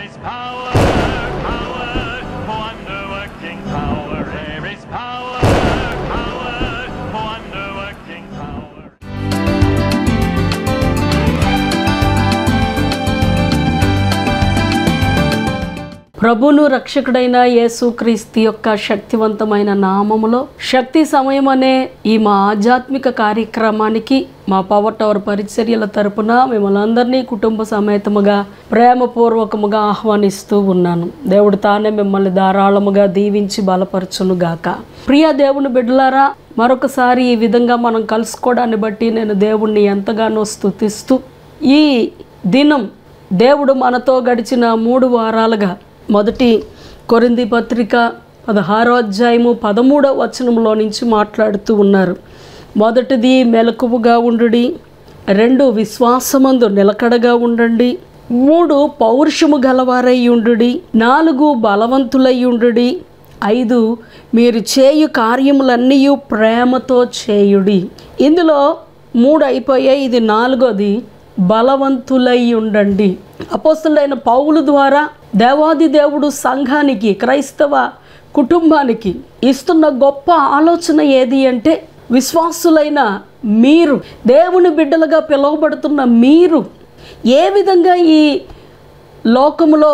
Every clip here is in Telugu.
is power, power, wonder-working power. There is power, power, wonder-working power. ప్రభును రక్షకుడైన యేసుక్రీస్తు యొక్క శక్తివంతమైన నామములో శక్తి సమయం అనే ఈ మా ఆధ్యాత్మిక కార్యక్రమానికి మా పవర్ టవర్ పరిచర్యల తరపున మిమ్మల్ని అందరినీ కుటుంబ సమేతముగా ప్రేమపూర్వకముగా ఆహ్వానిస్తూ ఉన్నాను దేవుడు తానే మిమ్మల్ని ధారాళముగా దీవించి బలపరచును గాక ప్రియ దేవుని బిడ్డలారా మరొకసారి ఈ విధంగా మనం కలుసుకోవడాన్ని బట్టి నేను దేవుణ్ణి ఎంతగానో స్తుతిస్తూ ఈ దినం దేవుడు మనతో గడిచిన మూడు వారాలుగా మొదటి కొరింది పత్రిక పదహారో అధ్యాయము పదమూడవ వచనంలో నుంచి మాట్లాడుతూ ఉన్నారు మొదటిది మెలకువగా ఉండుడి రెండు విశ్వాసమందు నిలకడగా ఉండండి మూడు పౌరుషము గలవారై ఉండుడి నాలుగు బలవంతులై ఉండుడి ఐదు మీరు చేయు కార్యములన్నీ ప్రేమతో చేయుడి ఇందులో మూడు అయిపోయాయి ఇది నాలుగోది బలవంతులై ఉండండి అపోస్తులైన పౌలు ద్వారా దేవాది దేవుడు సంఘానికి క్రైస్తవ కుటుంబానికి ఇస్తున్న గొప్ప ఆలోచన ఏది అంటే విశ్వాసులైన మీరు దేవుని బిడ్డలుగా పిలువబడుతున్న మీరు ఏ విధంగా ఈ లోకములో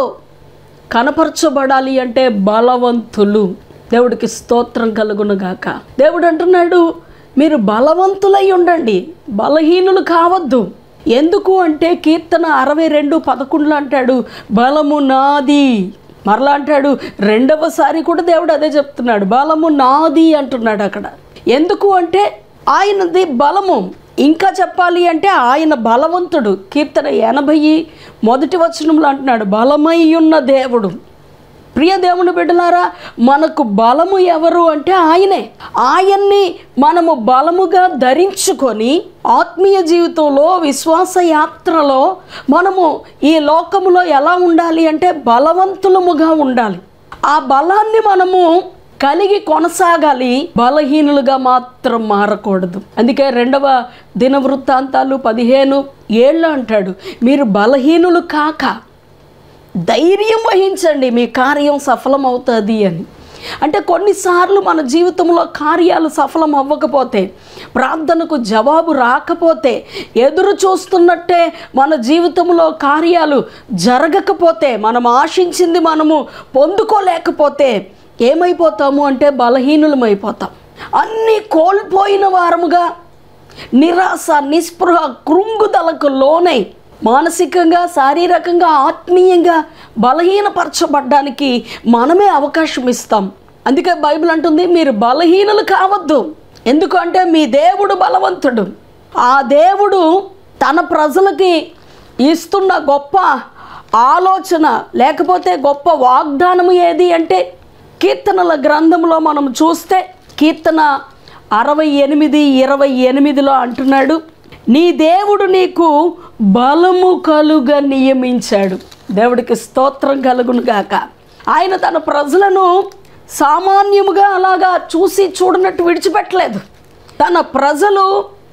కనపరచబడాలి అంటే బలవంతులు దేవుడికి స్తోత్రం కలుగునుగాక దేవుడు అంటున్నాడు మీరు బలవంతులై ఉండండి బలహీనులు కావద్దు ఎందుకు అంటే కీర్తన అరవై రెండు పదకొండులో అంటాడు బలము నాది మరలా అంటాడు రెండవసారి కూడా దేవుడు అదే చెప్తున్నాడు బలము నాది అంటున్నాడు అక్కడ ఎందుకు అంటే ఆయనది బలము ఇంకా చెప్పాలి అంటే ఆయన బలవంతుడు కీర్తన ఎనభై మొదటి వచనంలో అంటున్నాడు బలమై ఉన్న దేవుడు ప్రియ దేవుని బిడ్డలారా మనకు బలము ఎవరు అంటే ఆయనే ఆయన్ని మనము బలముగా ధరించుకొని ఆత్మీయ జీవితంలో విశ్వాస యాత్రలో మనము ఈ లోకములో ఎలా ఉండాలి అంటే బలవంతులముగా ఉండాలి ఆ బలాన్ని మనము కలిగి కొనసాగాలి బలహీనులుగా మాత్రం మారకూడదు అందుకే రెండవ దిన వృత్తాంతాలు పదిహేను ఏళ్ళు అంటాడు మీరు బలహీనులు కాక ధైర్యం వహించండి మీ కార్యం సఫలం అవుతుంది అని అంటే కొన్నిసార్లు మన జీవితంలో కార్యాలు సఫలం అవ్వకపోతే ప్రార్థనకు జవాబు రాకపోతే ఎదురు చూస్తున్నట్టే మన జీవితంలో కార్యాలు జరగకపోతే మనం ఆశించింది మనము పొందుకోలేకపోతే ఏమైపోతాము అంటే బలహీనులమైపోతాం అన్నీ కోల్పోయిన వారముగా నిరాశ నిస్పృహ కృంగుదలకు లోనై మానసికంగా శారీరకంగా ఆత్మీయంగా బలహీనపరచబడ్డానికి మనమే అవకాశం ఇస్తాం అందుకే బైబిల్ అంటుంది మీరు బలహీనులు కావద్దు ఎందుకంటే మీ దేవుడు బలవంతుడు ఆ దేవుడు తన ప్రజలకి ఇస్తున్న గొప్ప ఆలోచన లేకపోతే గొప్ప వాగ్దానము ఏది అంటే కీర్తనల గ్రంథంలో మనం చూస్తే కీర్తన అరవై ఎనిమిది ఇరవై ఎనిమిదిలో అంటున్నాడు నీ దేవుడు నీకు బలము కలుగా నియమించాడు దేవుడికి స్తోత్రం కలుగును గాక ఆయన తన ప్రజలను సామాన్యముగా అలాగా చూసి చూడనట్టు విడిచిపెట్టలేదు తన ప్రజలు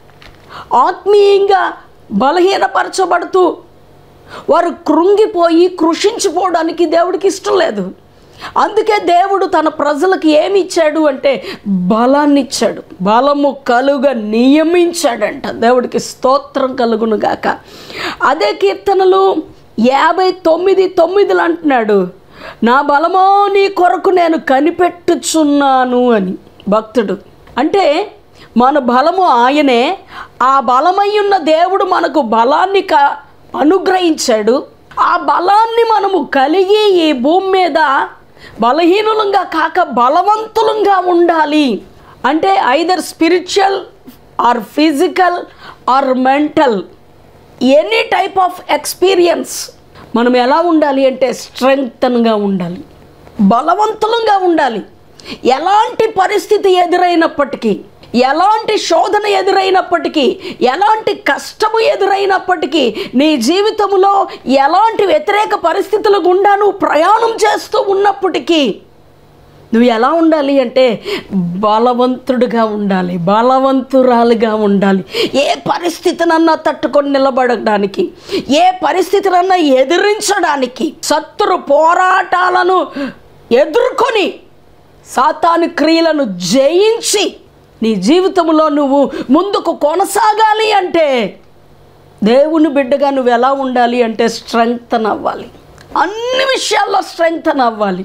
ఆత్మీయంగా బలహీనపరచబడుతూ వారు కృంగిపోయి కృషించిపోవడానికి దేవుడికి ఇష్టం లేదు అందుకే దేవుడు తన ప్రజలకు ఏమి ఇచ్చాడు అంటే బలాన్ని ఇచ్చాడు బలము కలుగా నియమించాడంట దేవుడికి స్తోత్రం కలుగును గాక అదే కీర్తనలు యాభై తొమ్మిది తొమ్మిదిలు అంటున్నాడు నా బలమో నీ కొరకు నేను కనిపెట్టుచున్నాను అని భక్తుడు అంటే మన బలము ఆయనే ఆ బలమై ఉన్న దేవుడు మనకు బలాన్ని క అనుగ్రహించాడు ఆ బలాన్ని మనము కలిగి ఈ భూమి మీద బలహీనులంగా కాక బలవంతులంగా ఉండాలి అంటే either spiritual or physical or mental any type of experience మనం ఎలా ఉండాలి అంటే స్ట్రెంగ్తన్గా ఉండాలి బలవంతులంగా ఉండాలి ఎలాంటి పరిస్థితి ఎదురైనప్పటికీ ఎలాంటి శోధన ఎదురైనప్పటికీ ఎలాంటి కష్టము ఎదురైనప్పటికీ నీ జీవితంలో ఎలాంటి వ్యతిరేక పరిస్థితుల గుండా నువ్వు ప్రయాణం చేస్తూ ఉన్నప్పటికీ నువ్వు ఎలా ఉండాలి అంటే బలవంతుడిగా ఉండాలి బలవంతురాలుగా ఉండాలి ఏ పరిస్థితినన్నా తట్టుకొని నిలబడడానికి ఏ పరిస్థితినన్నా ఎదిరించడానికి శత్రు పోరాటాలను ఎదుర్కొని సాతాను క్రియలను జయించి నీ జీవితంలో నువ్వు ముందుకు కొనసాగాలి అంటే దేవుని బిడ్డగా నువ్వు ఎలా ఉండాలి అంటే స్ట్రెంగ్త్ అవ్వాలి అన్ని విషయాల్లో స్ట్రెంగ్త్ అవ్వాలి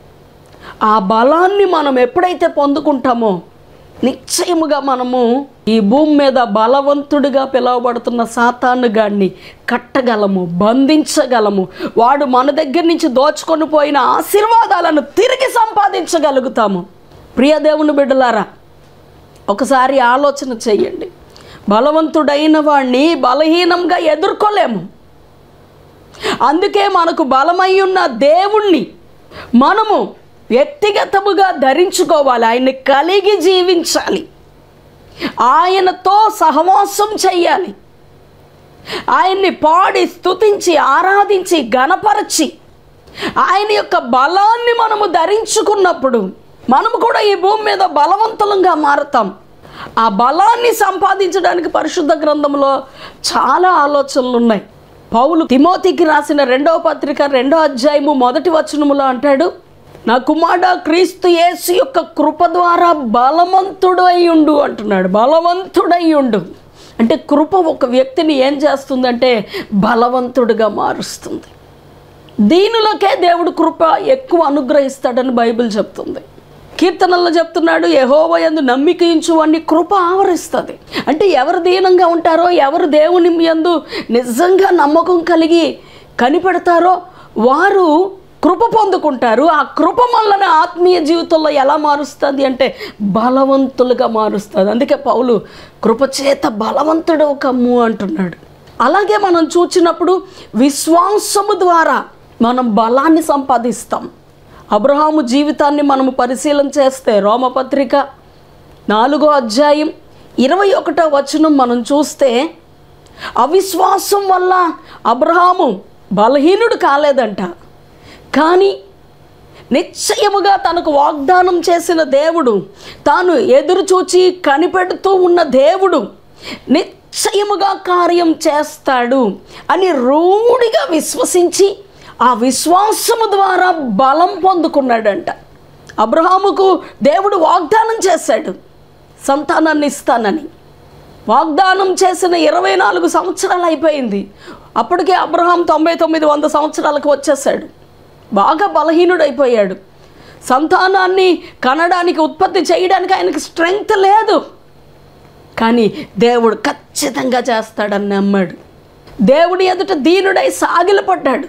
ఆ బలాన్ని మనం ఎప్పుడైతే పొందుకుంటామో నిశ్చయముగా మనము ఈ భూమి మీద బలవంతుడిగా పిలువబడుతున్న సాతాను గాడిని కట్టగలము బంధించగలము వాడు మన దగ్గర నుంచి దోచుకొని పోయిన ఆశీర్వాదాలను తిరిగి సంపాదించగలుగుతాము ప్రియ దేవుని బిడ్డలారా ఒకసారి ఆలోచన చెయ్యండి బలవంతుడైన వాణ్ణి బలహీనంగా ఎదుర్కోలేము అందుకే మనకు బలమై ఉన్న దేవుణ్ణి మనము వ్యక్తిగతముగా ధరించుకోవాలి ఆయన్ని కలిగి జీవించాలి ఆయనతో సహవాసం చెయ్యాలి ఆయన్ని పాడి స్తుతించి ఆరాధించి గణపరచి ఆయన యొక్క బలాన్ని మనము ధరించుకున్నప్పుడు మనము కూడా ఈ భూమి మీద బలవంతులంగా మారుతాం ఆ బలాన్ని సంపాదించడానికి పరిశుద్ధ గ్రంథంలో చాలా ఆలోచనలు ఉన్నాయి పౌలు తిమోతికి రాసిన రెండవ పత్రిక రెండో అధ్యాయము మొదటి వచనములో అంటాడు నా కుమారుడ క్రీస్తు యేసు యొక్క కృప ద్వారా బలవంతుడు అయ్యుండు అంటున్నాడు బలవంతుడయ్యుండు అంటే కృప ఒక వ్యక్తిని ఏం చేస్తుందంటే బలవంతుడిగా మారుస్తుంది దీనిలోకే దేవుడు కృప ఎక్కువ అనుగ్రహిస్తాడని బైబిల్ చెప్తుంది కీర్తనల్లో చెప్తున్నాడు యహోవ యందు నమ్మిక వాడిని కృప ఆవరిస్తుంది అంటే ఎవరు దీనంగా ఉంటారో ఎవరు దేవుని యందు నిజంగా నమ్మకం కలిగి కనిపెడతారో వారు కృప పొందుకుంటారు ఆ కృప వలన ఆత్మీయ జీవితంలో ఎలా మారుస్తుంది అంటే బలవంతులుగా మారుస్తుంది అందుకే పౌలు కృపచేత బలవంతుడు కమ్ము అంటున్నాడు అలాగే మనం చూచినప్పుడు విశ్వాసము ద్వారా మనం బలాన్ని సంపాదిస్తాం అబ్రహాము జీవితాన్ని మనము పరిశీలన చేస్తే రోమపత్రిక నాలుగో అధ్యాయం ఇరవై ఒకటో వచనం మనం చూస్తే అవిశ్వాసం వల్ల అబ్రహాము బలహీనుడు కాలేదంట కానీ నిశ్చయముగా తనకు వాగ్దానం చేసిన దేవుడు తాను ఎదురు చూచి కనిపెడుతూ ఉన్న దేవుడు నిశ్చయముగా కార్యం చేస్తాడు అని రూఢిగా విశ్వసించి ఆ విశ్వాసము ద్వారా బలం పొందుకున్నాడంట అబ్రహాముకు దేవుడు వాగ్దానం చేశాడు సంతానాన్ని ఇస్తానని వాగ్దానం చేసిన ఇరవై నాలుగు సంవత్సరాలు అయిపోయింది అప్పటికే అబ్రహాం తొంభై తొమ్మిది వంద సంవత్సరాలకు వచ్చేసాడు బాగా బలహీనుడైపోయాడు సంతానాన్ని కనడానికి ఉత్పత్తి చేయడానికి ఆయనకి స్ట్రెంగ్త్ లేదు కానీ దేవుడు ఖచ్చితంగా చేస్తాడని నమ్మాడు దేవుడి ఎదుట దీనుడై సాగిలపడ్డాడు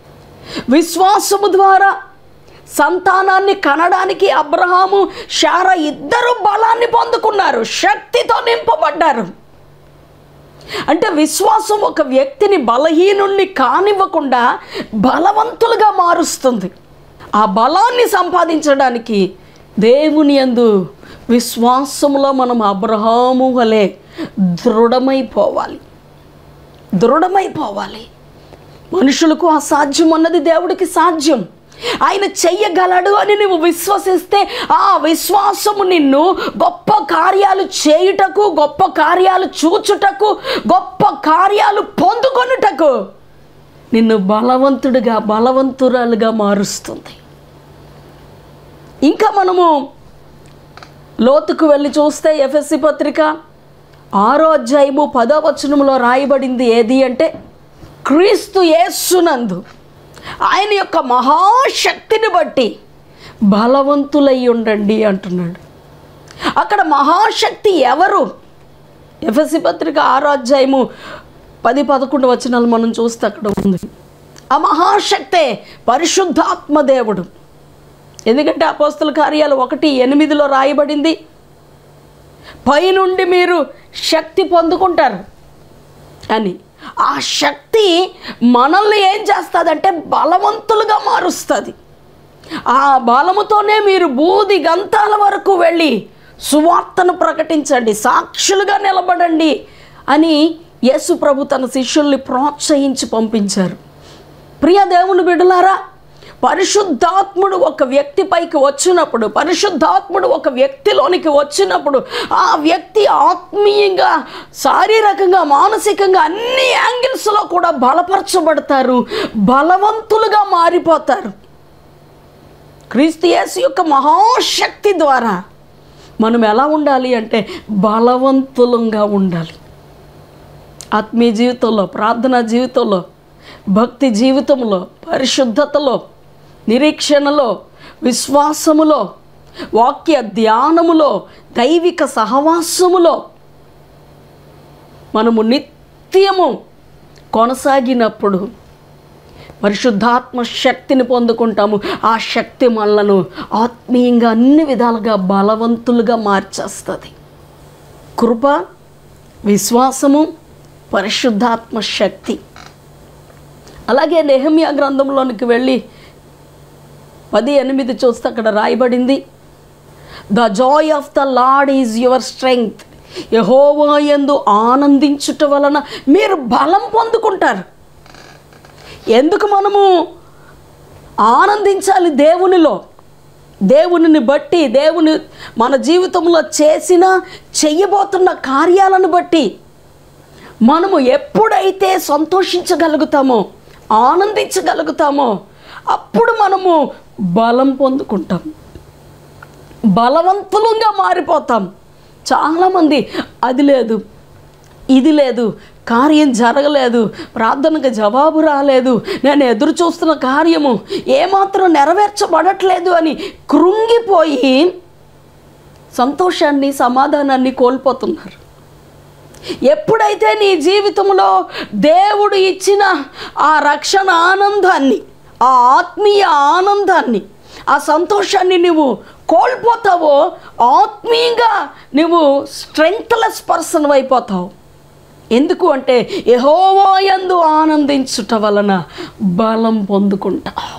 విశ్వాసము ద్వారా సంతానాన్ని కనడానికి అబ్రహాము శారా ఇద్దరు బలాన్ని పొందుకున్నారు శక్తితో నింపబడ్డారు అంటే విశ్వాసం ఒక వ్యక్తిని బలహీనుణ్ణి కానివ్వకుండా బలవంతులుగా మారుస్తుంది ఆ బలాన్ని సంపాదించడానికి దేవుని యందు విశ్వాసములో మనం అబ్రహాము వలె దృఢమైపోవాలి దృఢమైపోవాలి మనుషులకు అసాధ్యం అన్నది దేవుడికి సాధ్యం ఆయన చెయ్యగలడు అని నువ్వు విశ్వసిస్తే ఆ విశ్వాసము నిన్ను గొప్ప కార్యాలు చేయుటకు గొప్ప కార్యాలు చూచుటకు గొప్ప కార్యాలు పొందుకొనుటకు నిన్ను బలవంతుడిగా బలవంతురాలుగా మారుస్తుంది ఇంకా మనము లోతుకు వెళ్ళి చూస్తే ఎఫ్ఎస్సి పత్రిక ఆరో అధ్యాయము పదో వచనములో రాయబడింది ఏది అంటే క్రీస్తు యేస్సునందు ఆయన యొక్క మహాశక్తిని బట్టి బలవంతులై ఉండండి అంటున్నాడు అక్కడ మహాశక్తి ఎవరు ఎఫ్ఎస్సి పత్రిక ఆరో అధ్యాయము పది పదకొండు వచనాలు మనం చూస్తే అక్కడ ఉంది ఆ మహాశక్తే పరిశుద్ధాత్మ దేవుడు ఎందుకంటే అపోస్తుల కార్యాలు ఒకటి ఎనిమిదిలో రాయబడింది పైనుండి మీరు శక్తి పొందుకుంటారు అని ఆ శక్తి మనల్ని ఏం చేస్తుందంటే బలవంతులుగా మారుస్తుంది ఆ బలముతోనే మీరు బూది గంతాల వరకు వెళ్ళి సువార్తను ప్రకటించండి సాక్షులుగా నిలబడండి అని యేసు ప్రభు తన శిష్యుల్ని ప్రోత్సహించి పంపించారు ప్రియ దేవుని బిడ్డలారా పరిశుద్ధాత్ముడు ఒక వ్యక్తిపైకి వచ్చినప్పుడు పరిశుద్ధాత్ముడు ఒక వ్యక్తిలోనికి వచ్చినప్పుడు ఆ వ్యక్తి ఆత్మీయంగా శారీరకంగా మానసికంగా అన్ని యాంగిల్స్లో కూడా బలపరచబడతారు బలవంతులుగా మారిపోతారు క్రీస్తు యేసు యొక్క మహాశక్తి ద్వారా మనం ఎలా ఉండాలి అంటే బలవంతులంగా ఉండాలి ఆత్మీయ జీవితంలో ప్రార్థనా జీవితంలో భక్తి జీవితంలో పరిశుద్ధతలో నిరీక్షణలో విశ్వాసములో వాక్య ధ్యానములో దైవిక సహవాసములో మనము నిత్యము కొనసాగినప్పుడు పరిశుద్ధాత్మ శక్తిని పొందుకుంటాము ఆ శక్తి మనలను ఆత్మీయంగా అన్ని విధాలుగా బలవంతులుగా మార్చేస్తుంది కృప విశ్వాసము పరిశుద్ధాత్మ శక్తి అలాగే నెహమ్యా గ్రంథంలోనికి వెళ్ళి పది ఎనిమిది చూస్తే అక్కడ రాయబడింది the joy of the Lord is your strength యహోవా యందు ఆనందించుట వలన మీరు బలం పొందుకుంటారు ఎందుకు మనము ఆనందించాలి దేవునిలో దేవునిని బట్టి దేవుని మన జీవితంలో చేసిన చెయ్యబోతున్న కార్యాలను బట్టి మనము ఎప్పుడైతే సంతోషించగలుగుతామో ఆనందించగలుగుతామో అప్పుడు మనము బలం పొందుకుంటాం బలవంతులంగా మారిపోతాం చాలామంది అది లేదు ఇది లేదు కార్యం జరగలేదు ప్రార్థనకు జవాబు రాలేదు నేను ఎదురు చూస్తున్న కార్యము ఏమాత్రం నెరవేర్చబడట్లేదు అని కృంగిపోయి సంతోషాన్ని సమాధానాన్ని కోల్పోతున్నారు ఎప్పుడైతే నీ జీవితంలో దేవుడు ఇచ్చిన ఆ రక్షణ ఆనందాన్ని ఆ ఆత్మీయ ఆనందాన్ని ఆ సంతోషాన్ని నువ్వు కోల్పోతావో ఆత్మీయంగా నువ్వు స్ట్రెంగ్త్లెస్ పర్సన్ అయిపోతావు ఎందుకు అంటే యహోవాయందు ఆనందించుట వలన బలం పొందుకుంటావు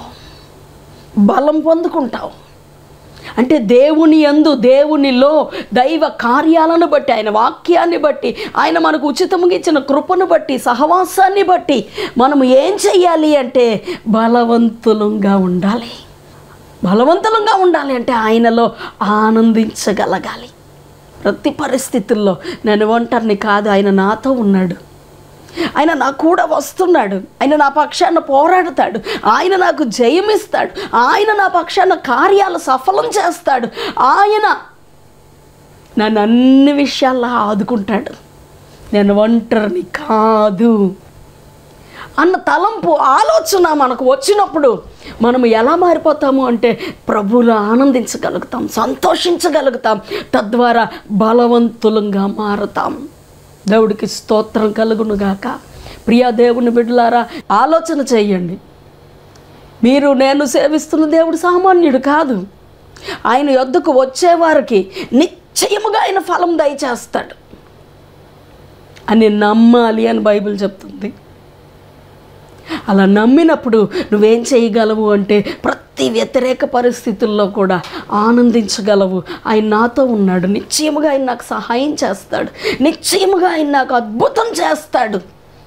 బలం పొందుకుంటావు అంటే దేవుని యందు దేవునిలో దైవ కార్యాలను బట్టి ఆయన వాక్యాన్ని బట్టి ఆయన మనకు ఉచితంగా ఇచ్చిన కృపను బట్టి సహవాసాన్ని బట్టి మనం ఏం చెయ్యాలి అంటే బలవంతులంగా ఉండాలి బలవంతులంగా ఉండాలి అంటే ఆయనలో ఆనందించగలగాలి ప్రతి పరిస్థితుల్లో నేను ఒంటరిని కాదు ఆయన నాతో ఉన్నాడు ఆయన నా కూడా వస్తున్నాడు ఆయన నా పక్షాన పోరాడతాడు ఆయన నాకు జయమిస్తాడు ఆయన నా పక్షాన కార్యాలు సఫలం చేస్తాడు ఆయన నన్ను అన్ని విషయాల్లో ఆదుకుంటాడు నేను ఒంటరిని కాదు అన్న తలంపు ఆలోచన మనకు వచ్చినప్పుడు మనం ఎలా మారిపోతాము అంటే ప్రభువులో ఆనందించగలుగుతాం సంతోషించగలుగుతాం తద్వారా బలవంతులంగా మారుతాం దేవుడికి స్తోత్రం కలుగునుగాక ప్రియా దేవుని బిడ్డలారా ఆలోచన చేయండి మీరు నేను సేవిస్తున్న దేవుడు సామాన్యుడు కాదు ఆయన యొద్దకు వచ్చేవారికి నిశ్చయముగా ఆయన ఫలం దయచేస్తాడు అని నమ్మాలి అని బైబిల్ చెప్తుంది అలా నమ్మినప్పుడు నువ్వేం చేయగలవు అంటే ప్రతి వ్యతిరేక పరిస్థితుల్లో కూడా ఆనందించగలవు ఆయన నాతో ఉన్నాడు నిశ్చయముగా ఆయన నాకు సహాయం చేస్తాడు నిశ్చయముగా ఆయన నాకు అద్భుతం చేస్తాడు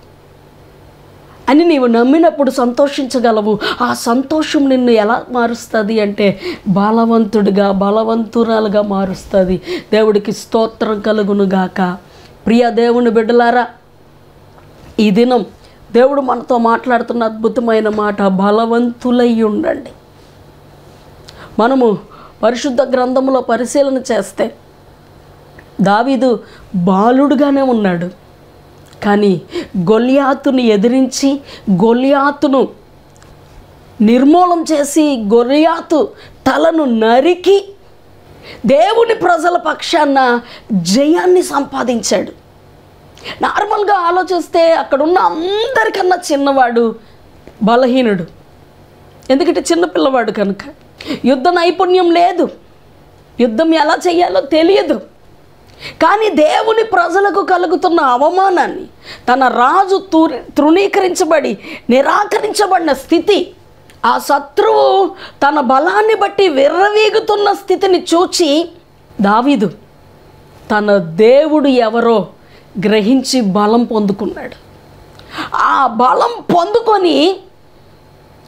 అని నీవు నమ్మినప్పుడు సంతోషించగలవు ఆ సంతోషం నిన్ను ఎలా మారుస్తుంది అంటే బలవంతుడిగా బలవంతురాలుగా మారుస్తుంది దేవుడికి స్తోత్రం కలుగునుగాక ప్రియ దేవుని బిడ్డలారా ఈ దినం దేవుడు మనతో మాట్లాడుతున్న అద్భుతమైన మాట బలవంతులై ఉండండి మనము పరిశుద్ధ గ్రంథంలో పరిశీలన చేస్తే దావీదు బాలుడుగానే ఉన్నాడు కానీ గొలియాతుని ఎదిరించి గొలియాతును నిర్మూలం చేసి గొలియాతు తలను నరికి దేవుని ప్రజల పక్షాన జయాన్ని సంపాదించాడు నార్మల్గా ఆలోచిస్తే అక్కడున్న అందరికన్నా చిన్నవాడు బలహీనుడు ఎందుకంటే చిన్న పిల్లవాడు కనుక యుద్ధ నైపుణ్యం లేదు యుద్ధం ఎలా చేయాలో తెలియదు కానీ దేవుని ప్రజలకు కలుగుతున్న అవమానాన్ని తన రాజు తూరి తృణీకరించబడి నిరాకరించబడిన స్థితి ఆ శత్రువు తన బలాన్ని బట్టి విర్రవీగుతున్న స్థితిని చూచి దావీదు తన దేవుడు ఎవరో గ్రహించి బలం పొందుకున్నాడు ఆ బలం పొందుకొని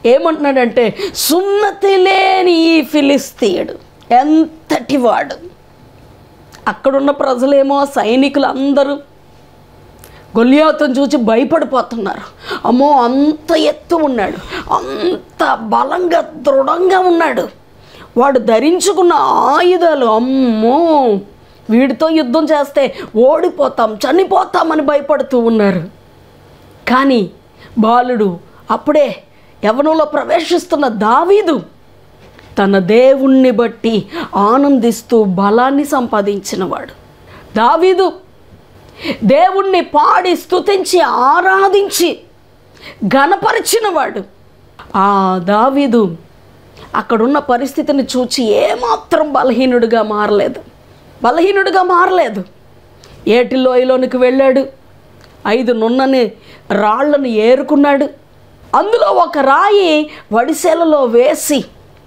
ఏమంటున్నాడంటే సున్నతి లేని ఈ ఫిలిస్తీయుడు ఎంతటి వాడు అక్కడున్న ప్రజలేమో సైనికులు అందరూ గొలియాతును చూసి భయపడిపోతున్నారు అమ్మో అంత ఎత్తు ఉన్నాడు అంత బలంగా దృఢంగా ఉన్నాడు వాడు ధరించుకున్న ఆయుధాలు అమ్మో వీడితో యుద్ధం చేస్తే ఓడిపోతాం చనిపోతామని భయపడుతూ ఉన్నారు కానీ బాలుడు అప్పుడే యవనంలో ప్రవేశిస్తున్న దావీదు తన దేవుణ్ణి బట్టి ఆనందిస్తూ బలాన్ని సంపాదించినవాడు దావీదు దేవుణ్ణి పాడి స్తుతించి ఆరాధించి ఘనపరిచినవాడు ఆ దావీదు అక్కడున్న పరిస్థితిని చూచి ఏమాత్రం బలహీనుడిగా మారలేదు బలహీనుడిగా మారలేదు ఏటి లోయలోనికి వెళ్ళాడు ఐదు నున్నని రాళ్లను ఏరుకున్నాడు అందులో ఒక రాయి వడిసెలలో వేసి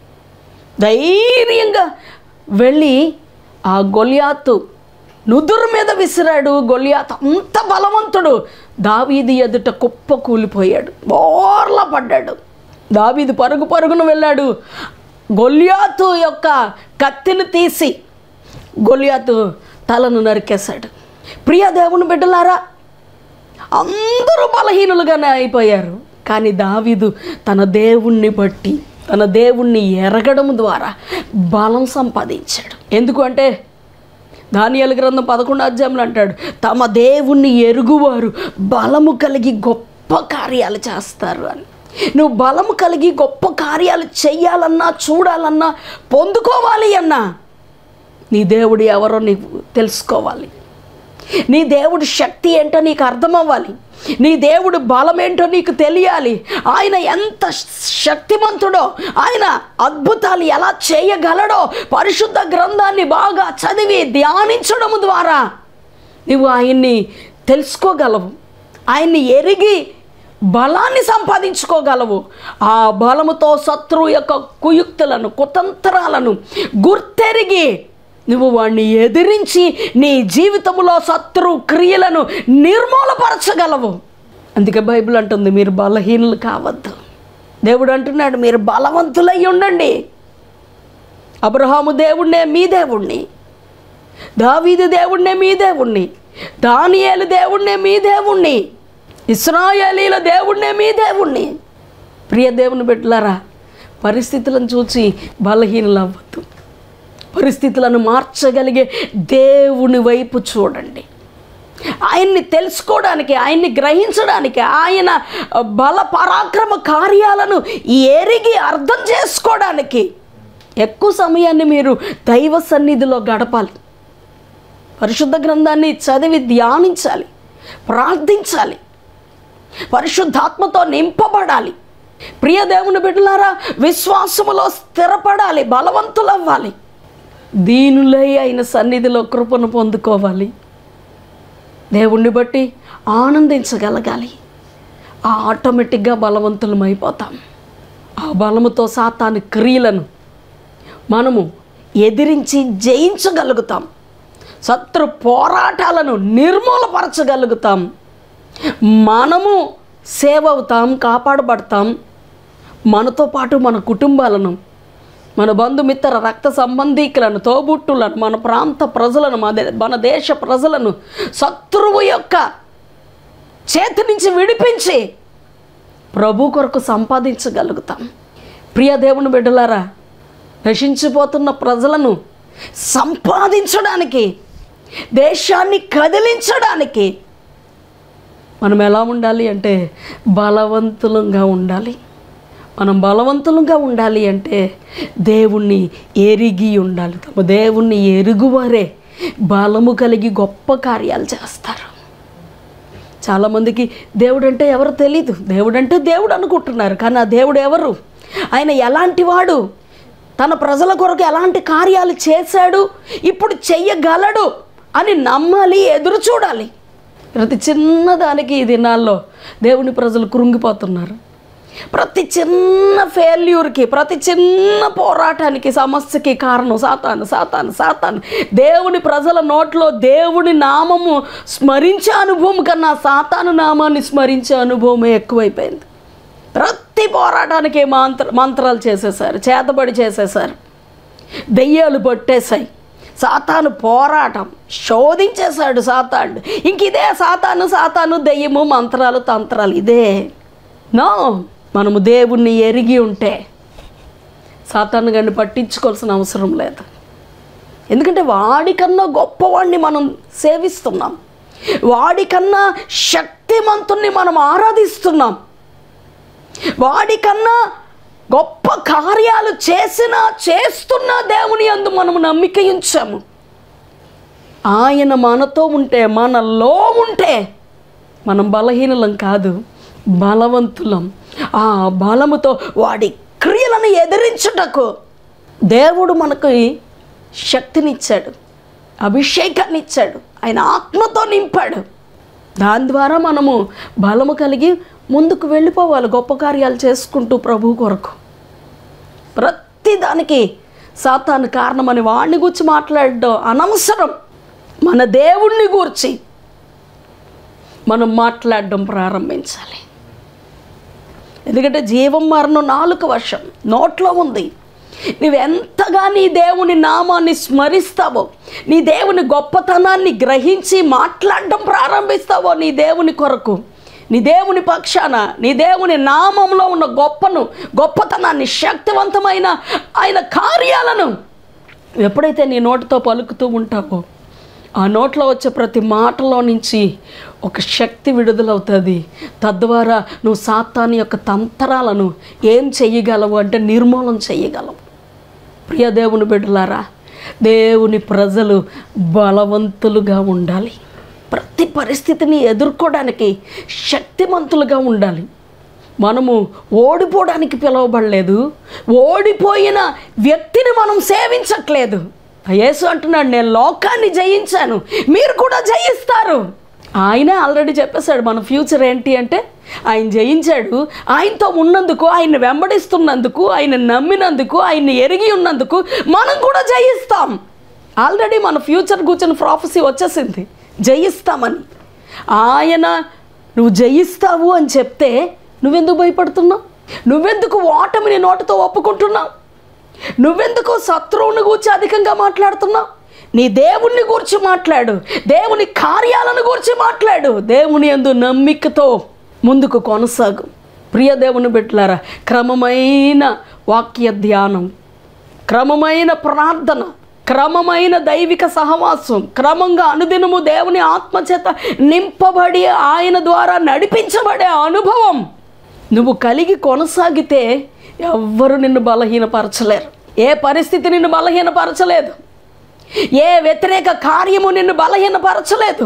ధైర్యంగా వెళ్ళి ఆ గొలియాతు నుదురు మీద విసిరాడు గొలియాత్ అంత బలవంతుడు దావీది ఎదుట కుప్ప కూలిపోయాడు బోర్లా పడ్డాడు దావీదు పరుగు పరుగున వెళ్ళాడు గొలియాతు యొక్క కత్తిని తీసి గొలియాతు తలను నరికేశాడు ప్రియ దేవుని బిడ్డలారా అందరూ బలహీనులుగానే అయిపోయారు కానీ దావీదు తన దేవుణ్ణి బట్టి తన దేవుణ్ణి ఎరగడం ద్వారా బలం సంపాదించాడు ఎందుకు అంటే దానియాల గ్రంథం పదకొండు అధ్యాయంలో అంటాడు తమ దేవుణ్ణి ఎరుగువారు బలము కలిగి గొప్ప కార్యాలు చేస్తారు అని నువ్వు బలము కలిగి గొప్ప కార్యాలు చెయ్యాలన్నా చూడాలన్నా పొందుకోవాలి అన్నా నీ దేవుడు ఎవరో నీకు తెలుసుకోవాలి నీ దేవుడి శక్తి ఏంటో నీకు అర్థమవ్వాలి నీ దేవుడి బలం ఏంటో నీకు తెలియాలి ఆయన ఎంత శక్తిమంతుడో ఆయన అద్భుతాలు ఎలా చేయగలడో పరిశుద్ధ గ్రంథాన్ని బాగా చదివి ధ్యానించడం ద్వారా నువ్వు ఆయన్ని తెలుసుకోగలవు ఆయన్ని ఎరిగి బలాన్ని సంపాదించుకోగలవు ఆ బలముతో శత్రువు యొక్క కుయుక్తులను కుతంత్రాలను గుర్తెరిగి నువ్వు వాడిని ఎదిరించి నీ జీవితంలో శత్రు క్రియలను నిర్మూలపరచగలవు అందుకే బైబిల్ అంటుంది మీరు బలహీనులు కావద్దు దేవుడు అంటున్నాడు మీరు బలవంతులై ఉండండి అబ్రహాము దేవుణ్ణే మీ దేవుణ్ణి దావీదు దేవుణ్ణే మీ దేవుణ్ణి దానియేలు దేవుణ్ణే మీ దేవుణ్ణి ఇస్రాయేలీల దేవుణ్ణే మీ దేవుణ్ణి ప్రియ దేవుని బిడ్డలారా పరిస్థితులను చూసి బలహీనలు అవ్వద్దు పరిస్థితులను మార్చగలిగే దేవుని వైపు చూడండి ఆయన్ని తెలుసుకోవడానికి ఆయన్ని గ్రహించడానికి ఆయన బల పరాక్రమ కార్యాలను ఎరిగి అర్థం చేసుకోవడానికి ఎక్కువ సమయాన్ని మీరు దైవ సన్నిధిలో గడపాలి పరిశుద్ధ గ్రంథాన్ని చదివి ధ్యానించాలి ప్రార్థించాలి పరిశుద్ధాత్మతో నింపబడాలి ప్రియ దేవుని బిడ్డలారా విశ్వాసములో స్థిరపడాలి బలవంతులవ్వాలి దీనులై అయిన సన్నిధిలో కృపను పొందుకోవాలి దేవుణ్ణి బట్టి ఆనందించగలగాలి ఆ ఆటోమేటిక్గా బలవంతులం అయిపోతాం ఆ బలముతో సాతాను క్రియలను మనము ఎదిరించి జయించగలుగుతాం శత్రు పోరాటాలను నిర్మూలపరచగలుగుతాం మనము సేవ్ అవుతాం కాపాడబడతాం మనతో పాటు మన కుటుంబాలను మన బంధుమిత్ర రక్త సంబంధీకులను తోబుట్టులను మన ప్రాంత ప్రజలను మన దే- మన దేశ ప్రజలను శత్రువు యొక్క చేతి నుంచి విడిపించి ప్రభు కొరకు సంపాదించగలుగుతాం ప్రియ దేవుని బిడ్డలారా నశించిపోతున్న ప్రజలను సంపాదించడానికి దేశాన్ని కదిలించడానికి మనం ఎలా ఉండాలి అంటే బలవంతులంగా ఉండాలి మనం బలవంతులుగా ఉండాలి అంటే దేవుణ్ణి ఎరిగి ఉండాలి తమ దేవుణ్ణి ఎరుగువారే బలము కలిగి గొప్ప కార్యాలు చేస్తారు చాలామందికి దేవుడు అంటే ఎవరు తెలీదు దేవుడు అంటే దేవుడు అనుకుంటున్నారు కానీ ఆ దేవుడు ఎవరు ఆయన ఎలాంటి వాడు తన ప్రజల కొరకు ఎలాంటి కార్యాలు చేశాడు ఇప్పుడు చెయ్యగలడు అని నమ్మాలి ఎదురు చూడాలి ప్రతి చిన్నదానికి ఈ దినాల్లో దేవుని ప్రజలు కృంగిపోతున్నారు ప్రతి చిన్న ఫెయిల్యూర్కి ప్రతి చిన్న పోరాటానికి సమస్యకి కారణం సాతాను సాతాను సాతాను దేవుని ప్రజల నోట్లో దేవుని నామము స్మరించే అనుభవం కన్నా సాతాను నామాన్ని స్మరించే అనుభవమే ఎక్కువైపోయింది ప్రతి ప్రతి పోరాటానికి మంత్ర మంత్రాలు చేసేసారు చేతబడి చేసేసారు దెయ్యాలు పట్టేశాయి సాతాను పోరాటం శోధించేశాడు సాతాను ఇంక ఇదే సాతాను సాతాను దెయ్యము మంత్రాలు తంత్రాలు ఇదే నో మనము దేవుణ్ణి ఎరిగి ఉంటే సాతాను గండి పట్టించుకోవాల్సిన అవసరం లేదు ఎందుకంటే వాడికన్నా గొప్పవాడిని మనం సేవిస్తున్నాం వాడికన్నా శక్తిమంతుణ్ణి మనం ఆరాధిస్తున్నాం వాడికన్నా గొప్ప కార్యాలు చేసిన చేస్తున్న దేవుని అందు మనము నమ్మిక ఉంచాము ఆయన మనతో ఉంటే మనలో ఉంటే మనం బలహీనులం కాదు బలవంతులం ఆ బలముతో వాడి క్రియలను ఎదిరించుటకు దేవుడు మనకు శక్తినిచ్చాడు అభిషేకాన్ని ఇచ్చాడు ఆయన ఆత్మతో నింపాడు దాని ద్వారా మనము బలము కలిగి ముందుకు వెళ్ళిపోవాలి గొప్ప కార్యాలు చేసుకుంటూ ప్రభు కొరకు ప్రతి దానికి సాతాను కారణమని వాడిని గురించి మాట్లాడడం అనవసరం మన దేవుణ్ణి గూర్చి మనం మాట్లాడడం ప్రారంభించాలి ఎందుకంటే జీవం మరణం నాలుక వర్షం నోట్లో ఉంది నువ్వెంతగా నీ దేవుని నామాన్ని స్మరిస్తావో నీ దేవుని గొప్పతనాన్ని గ్రహించి మాట్లాడడం ప్రారంభిస్తావో నీ దేవుని కొరకు నీ దేవుని పక్షాన నీ దేవుని నామంలో ఉన్న గొప్పను గొప్పతనాన్ని శక్తివంతమైన ఆయన కార్యాలను ఎప్పుడైతే నీ నోటితో పలుకుతూ ఉంటావో ఆ నోట్లో వచ్చే ప్రతి మాటలో నుంచి ఒక శక్తి విడుదలవుతుంది తద్వారా నువ్వు సాతాని యొక్క తంత్రాలను ఏం చెయ్యగలవు అంటే నిర్మూలన చెయ్యగలవు ప్రియ దేవుని బిడ్డలారా దేవుని ప్రజలు బలవంతులుగా ఉండాలి ప్రతి పరిస్థితిని ఎదుర్కోవడానికి శక్తిమంతులుగా ఉండాలి మనము ఓడిపోవడానికి పిలువబడలేదు ఓడిపోయిన వ్యక్తిని మనం సేవించట్లేదు యేసు అంటున్నాడు నేను లోకాన్ని జయించాను మీరు కూడా జయిస్తారు ఆయనే ఆల్రెడీ చెప్పేశాడు మన ఫ్యూచర్ ఏంటి అంటే ఆయన జయించాడు ఆయనతో ఉన్నందుకు ఆయన్ని వెంబడిస్తున్నందుకు ఆయన నమ్మినందుకు ఆయన్ని ఎరిగి ఉన్నందుకు మనం కూడా జయిస్తాం ఆల్రెడీ మన ఫ్యూచర్ కూర్చొని ప్రాఫెసీ వచ్చేసింది జయిస్తామని ఆయన నువ్వు జయిస్తావు అని చెప్తే నువ్వెందుకు భయపడుతున్నావు నువ్వెందుకు ఓటమిని నోటితో ఒప్పుకుంటున్నావు నువ్వెందుకు శత్రువుని గూర్చి అధికంగా మాట్లాడుతున్నావు నీ దేవుణ్ణి గూర్చి మాట్లాడు దేవుని కార్యాలను గూర్చి మాట్లాడు దేవుని ఎందు నమ్మికతో ముందుకు కొనసాగు ప్రియ దేవుని బిడ్డలారా క్రమమైన వాక్య ధ్యానం క్రమమైన ప్రార్థన క్రమమైన దైవిక సహవాసం క్రమంగా అనుదినము దేవుని ఆత్మచేత నింపబడి ఆయన ద్వారా నడిపించబడే అనుభవం నువ్వు కలిగి కొనసాగితే ఎవ్వరు నిన్ను బలహీనపరచలేరు ఏ పరిస్థితి నిన్ను బలహీనపరచలేదు ఏ వ్యతిరేక కార్యము నిన్ను బలహీనపరచలేదు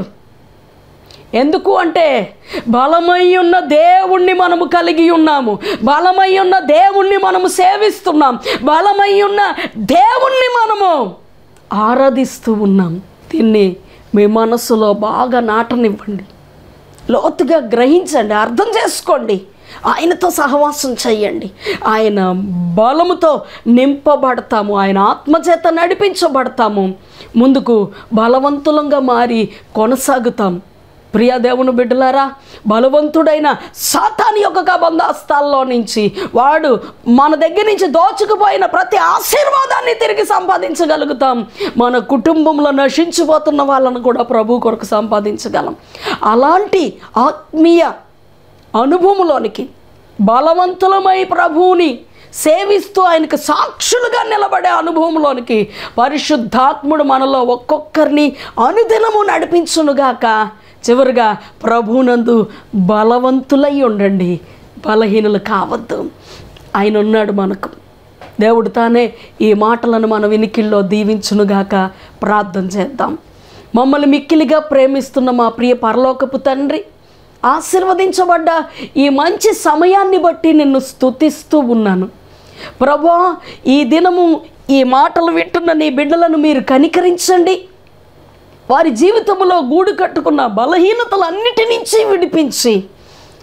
ఎందుకు అంటే బలమై ఉన్న దేవుణ్ణి మనము కలిగి ఉన్నాము బలమై ఉన్న దేవుణ్ణి మనము సేవిస్తున్నాం బలమై ఉన్న దేవుణ్ణి మనము ఆరాధిస్తూ ఉన్నాం దీన్ని మీ మనసులో బాగా నాటనివ్వండి లోతుగా గ్రహించండి అర్థం చేసుకోండి ఆయనతో సహవాసం చెయ్యండి ఆయన బలముతో నింపబడతాము ఆయన ఆత్మచేత నడిపించబడతాము ముందుకు బలవంతులంగా మారి కొనసాగుతాం ప్రియ దేవుని బిడ్డలారా బలవంతుడైన సాతాని యొక్క కబంధాస్తాల్లో నుంచి వాడు మన దగ్గర నుంచి దోచుకుపోయిన ప్రతి ఆశీర్వాదాన్ని తిరిగి సంపాదించగలుగుతాం మన కుటుంబంలో నశించిపోతున్న వాళ్ళను కూడా ప్రభు కొరకు సంపాదించగలం అలాంటి ఆత్మీయ అనుభవంలోనికి బలవంతులమై ప్రభువుని సేవిస్తూ ఆయనకు సాక్షులుగా నిలబడే అనుభవంలోనికి పరిశుద్ధాత్ముడు మనలో ఒక్కొక్కరిని అనుదినము నడిపించునుగాక చివరిగా ప్రభునందు బలవంతులై ఉండండి బలహీనులు కావద్దు ఆయన ఉన్నాడు మనకు దేవుడు తానే ఈ మాటలను మన వినికిల్లో దీవించునుగాక ప్రార్థన చేద్దాం మమ్మల్ని మిక్కిలిగా ప్రేమిస్తున్న మా ప్రియ పరలోకపు తండ్రి ఆశీర్వదించబడ్డ ఈ మంచి సమయాన్ని బట్టి నిన్ను స్తుతిస్తూ ఉన్నాను ప్రభా ఈ దినము ఈ మాటలు వింటున్న నీ బిడ్డలను మీరు కనికరించండి వారి జీవితంలో గూడు కట్టుకున్న బలహీనతలన్నిటి నుంచి విడిపించి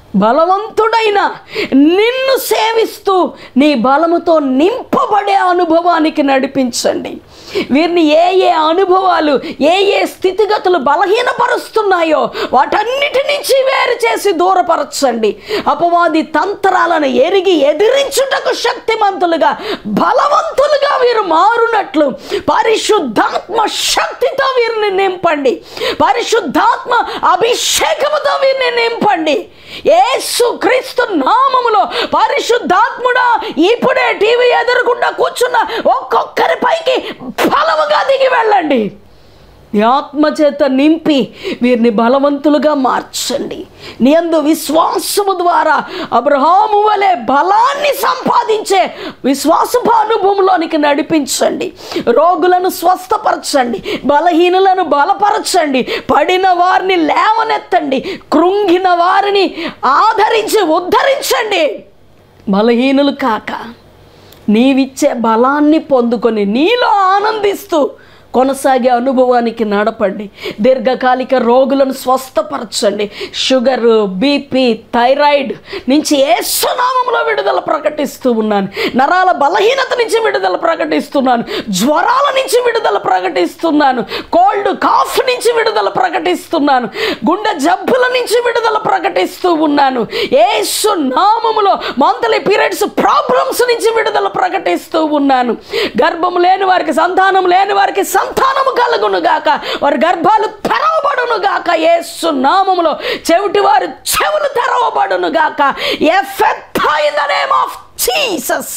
బలవంతుడైన నిన్ను సేవిస్తూ నీ బలముతో నింపబడే అనుభవానికి నడిపించండి వీరిని ఏ ఏ అనుభవాలు ఏ ఏ స్థితిగతులు బలహీనపరుస్తున్నాయో వాటన్నిటి నుంచి వేరు చేసి దూరపరచండి అపవాది తంత్రాలను ఎరిగి ఎదిరించుటకు శక్తిమంతులుగా బలవంతులుగా వీరు మారునట్లు పరిశుద్ధాత్మ శక్తితో వీరిని నింపండి పరిశుద్ధాత్మ అభిషేకముతో వీరిని నింపండి యేసు క్రీస్తు నామములో పరిశుద్ధాత్ముడా ఇప్పుడే టీవీ ఎదురుకుండా కూర్చున్న ఒక్కొక్కరి పైకి బలముగా దిగి వెళ్ళండి నీ ఆత్మ చేత నింపి వీరిని బలవంతులుగా మార్చండి నీ అందు విశ్వాసము ద్వారా అబ్రహాము వలె బలాన్ని సంపాదించే విశ్వాసపు అనుభవంలోనికి నడిపించండి రోగులను స్వస్థపరచండి బలహీనులను బలపరచండి పడిన వారిని లేవనెత్తండి కృంగిన వారిని ఆదరించి ఉద్ధరించండి బలహీనులు కాక నీవిచ్చే బలాన్ని పొందుకొని నీలో ఆనందిస్తూ కొనసాగే అనుభవానికి నడపండి దీర్ఘకాలిక రోగులను స్వస్థపరచండి షుగర్ బీపీ థైరాయిడ్ నుంచి ఏ సునామంలో విడుదల ప్రకటిస్తూ ఉన్నాను నరాల బలహీనత నుంచి విడుదల ప్రకటిస్తున్నాను జ్వరాల నుంచి విడుదల ప్రకటిస్తున్నాను కోల్డ్ కాఫ్ నుంచి విడుదల ప్రకటిస్తున్నాను గుండె జబ్బుల నుంచి విడుదల ప్రకటిస్తూ ఉన్నాను ఏసు నామములో మంత్లీ పీరియడ్స్ ప్రాబ్లమ్స్ నుంచి విడుదల ప్రకటిస్తూ ఉన్నాను గర్భం లేని వారికి సంతానం లేని వారికి సంతానము కలుగును గాక వారి గర్భాలు తెరవబడును గాక యేసు నామములో చెవిటి వారి చెవులు తెరవబడును గాక ఎఫెక్ట్ in the name of Jesus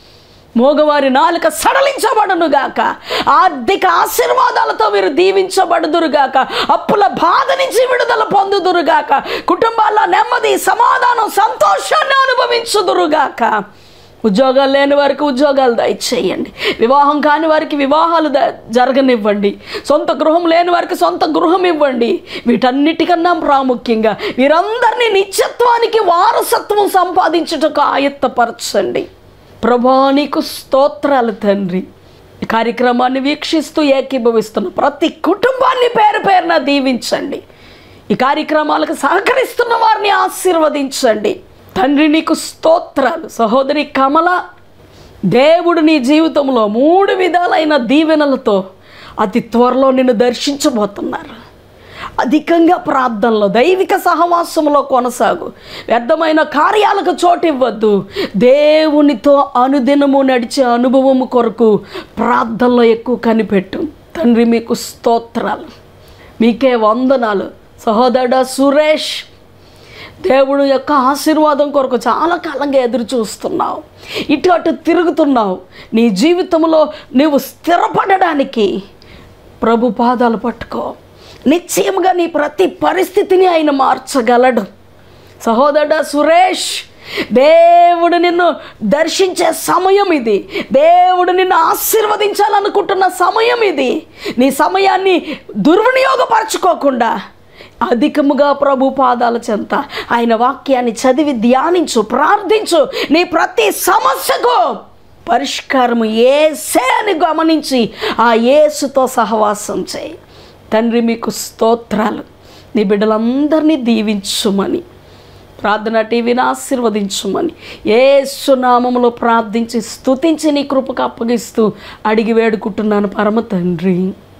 మోగవారి నాలుక సడలించబడునుగాక ఆర్థిక ఆశీర్వాదాలతో వీరు దీవించబడుదురుగాక అప్పుల బాధ నుంచి విడుదల పొందుదురుగాక కుటుంబాల్లో నెమ్మది సమాధానం సంతోషాన్ని అనుభవించుదురుగాక ఉద్యోగాలు లేని వారికి ఉద్యోగాలు దయచేయండి వివాహం కాని వారికి వివాహాలు ద జరగనివ్వండి సొంత గృహం లేని వారికి సొంత గృహం ఇవ్వండి వీటన్నిటికన్నా ప్రాముఖ్యంగా వీరందరినీ నిత్యత్వానికి వారసత్వం సంపాదించుటకు ఆయత్తపరచండి ప్రభా నీకు స్తోత్రాలు తండ్రి ఈ కార్యక్రమాన్ని వీక్షిస్తూ ఏకీభవిస్తున్న ప్రతి కుటుంబాన్ని పేరు పేరున దీవించండి ఈ కార్యక్రమాలకు సహకరిస్తున్న వారిని ఆశీర్వదించండి తండ్రి నీకు స్తోత్రాలు సహోదరి కమల దేవుడు నీ జీవితంలో మూడు విధాలైన దీవెనలతో అతి త్వరలో నిన్ను దర్శించబోతున్నారు అధికంగా ప్రార్థనలో దైవిక సహవాసంలో కొనసాగు వ్యర్థమైన కార్యాలకు చోటు ఇవ్వద్దు దేవునితో అనుదినము నడిచే అనుభవము కొరకు ప్రార్థనలో ఎక్కువ కనిపెట్టు తండ్రి మీకు స్తోత్రాలు మీకే వందనాలు సహోదరుడు సురేష్ దేవుడు యొక్క ఆశీర్వాదం కొరకు చాలా కాలంగా ఎదురు చూస్తున్నావు ఇటు అటు తిరుగుతున్నావు నీ జీవితంలో నీవు స్థిరపడడానికి ప్రభు పాదాలు పట్టుకో నిశ్చయముగా నీ ప్రతి పరిస్థితిని ఆయన మార్చగలడు సహోదరుడు సురేష్ దేవుడు నిన్ను దర్శించే సమయం ఇది దేవుడు నిన్ను ఆశీర్వదించాలనుకుంటున్న సమయం ఇది నీ సమయాన్ని దుర్వినియోగపరచుకోకుండా అధికముగా ప్రభు పాదాల చెంత ఆయన వాక్యాన్ని చదివి ధ్యానించు ప్రార్థించు నీ ప్రతి సమస్యకు పరిష్కారము ఏసే అని గమనించి ఆ యేసుతో సహవాసం చేయి తండ్రి మీకు స్తోత్రాలు నీ బిడ్డలందరినీ దీవించుమని ప్రార్థన టీవీని ఆశీర్వదించుమని ఏసునామములో ప్రార్థించి స్తుతించి నీ కృపకు అప్పగిస్తూ అడిగి వేడుకుంటున్నాను పరమ తండ్రి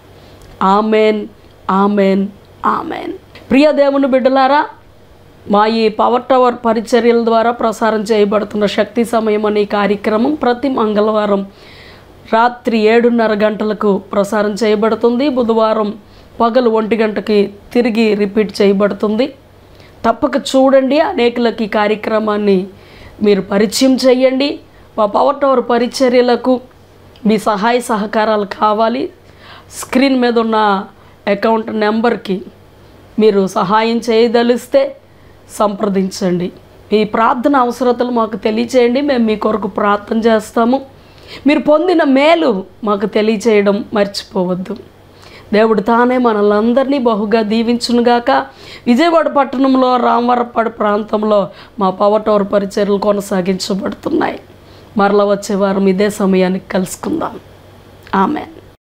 ఆమెన్ ఆమెన్ ఆమెన్ ప్రియ దేవుని బిడ్డలారా మా ఈ పవర్ టవర్ పరిచర్యల ద్వారా ప్రసారం చేయబడుతున్న శక్తి సమయం అనే కార్యక్రమం ప్రతి మంగళవారం రాత్రి ఏడున్నర గంటలకు ప్రసారం చేయబడుతుంది బుధవారం పగలు ఒంటి గంటకి తిరిగి రిపీట్ చేయబడుతుంది తప్పక చూడండి అనేకులకి ఈ కార్యక్రమాన్ని మీరు పరిచయం చేయండి మా పవర్ టవర్ పరిచర్యలకు మీ సహాయ సహకారాలు కావాలి స్క్రీన్ మీద ఉన్న అకౌంట్ నెంబర్కి మీరు సహాయం చేయదలిస్తే సంప్రదించండి మీ ప్రార్థన అవసరతలు మాకు తెలియచేయండి మేము మీ కొరకు ప్రార్థన చేస్తాము మీరు పొందిన మేలు మాకు తెలియచేయడం మర్చిపోవద్దు దేవుడు తానే మనల్ని బహుగా దీవించునుగాక విజయవాడ పట్టణంలో రామవరపాడు ప్రాంతంలో మా పవర్ టవర్ పరిచర్యలు కొనసాగించబడుతున్నాయి మరలా వచ్చే వారం ఇదే సమయానికి కలుసుకుందాం ఆమెన్